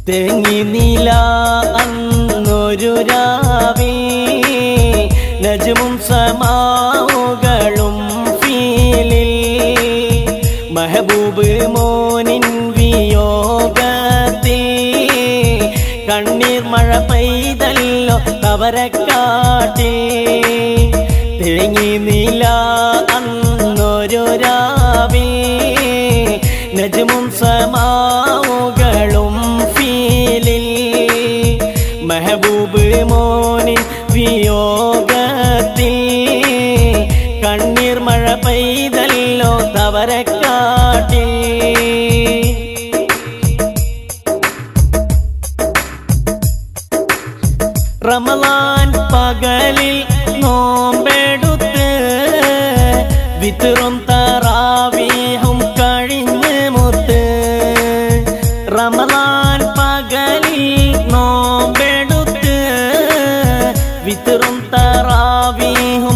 തേങ്ങി നീല അന്നൊരു രാവി നജമും സമാവുകളും ഫീലിൽ മെഹബൂബ് മോനിൻ വിയോഗത്തിൽ കണ്ണീർ മഴ പെയ്തല്ലോ തവരക്കാട്ടിൽ തേങ്ങി നീല അന്നൊരു രാവിൽ നജമും സമാവുകളും ഫീലിൽ മെഹബൂബ് മോനിൻ വിയോഗത്തിൽ കണ്ണീർ മഴ പെയ്തല്ലോ തവരക്കാട്ടിൽ റമലാൻ പകലിൽ നോമ്പെടുത്ത് വിത്തറും തറാവീഹും കഴിഞ്ഞ് മുത്ത് റമലാൻ പകലിൽ നോമ്പെടുത്ത് വിത്തറും തറാവീഹും